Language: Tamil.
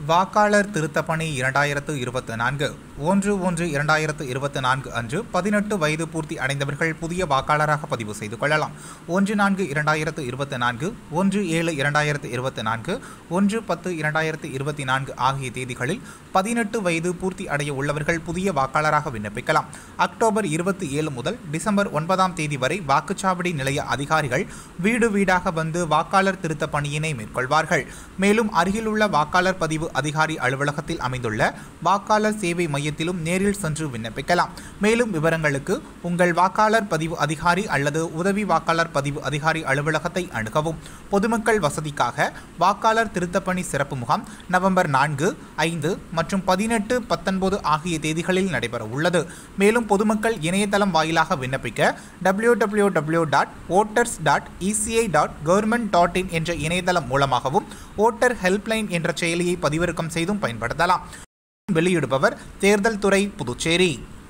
வாக்காளர் திருத்தப் பணி இரண்டாயிரத்து இருபத்தி நான்கு ஒன்று ஒன்று இரண்டாயிரத்து இருபத்தி நான்கு அன்று பதினெட்டு வயது பூர்த்தி அடைந்தவர்கள் புதிய வாக்காளராக பதிவு செய்து கொள்ளலாம் ஒன்று நான்கு இரண்டாயிரத்து இருபத்தி நான்கு ஒன்று ஏழு இரண்டாயிரத்து இருபத்தி நான்கு ஒன்று பத்து இரண்டாயிரத்து இருபத்தி நான்கு ஆகிய தேதிகளில் பதினெட்டு வயது பூர்த்தி அடைய உள்ளவர்கள் புதிய வாக்காளராக விண்ணப்பிக்கலாம் அக்டோபர் இருபத்தி ஏழு முதல் டிசம்பர் ஒன்பதாம் தேதி வரை வாக்குச்சாவடி நிலைய அதிகாரிகள் வீடு வீடாக வந்து வாக்காளர் திருத்த பணியினை மேற்கொள்வார்கள் மேலும் அருகிலுள்ள வாக்காளர் பதிவு அதிகாரி அலுவலகத்தில் அமைந்துள்ள வாக்காளர் சேவை மையத்திலும் நேரில் சென்று விண்ணப்பிக்கலாம் மேலும் விவரங்களுக்கு உங்கள் வாக்காளர் பதிவு அதிகாரி அல்லது உதவி வாக்காளர் பதிவு அதிகாரி அலுவலகத்தை அணுகவும் பொதுமக்கள் வசதிக்காக வாக்காளர் திருத்தப்பணி சிறப்பு முகாம் நவம்பர் நான்கு ஐந்து மற்றும் பதினெட்டு பத்தொன்பது ஆகிய தேதிகளில் நடைபெற உள்ளது மேலும் பொதுமக்கள் இணையதளம் வாயிலாக விண்ணப்பிக்க W W W dot voters dot ECI dot government dot in என்ற இணையதளம் மூலமாகவும் ஓட்டர் ஹெல்ப்லைன் என்ற செயலியை பதிவிறக்கம் செய்தும் பயன்படுத்தலாம் வெளியிடுபவர் தேர்தல் துறை புதுச்சேரி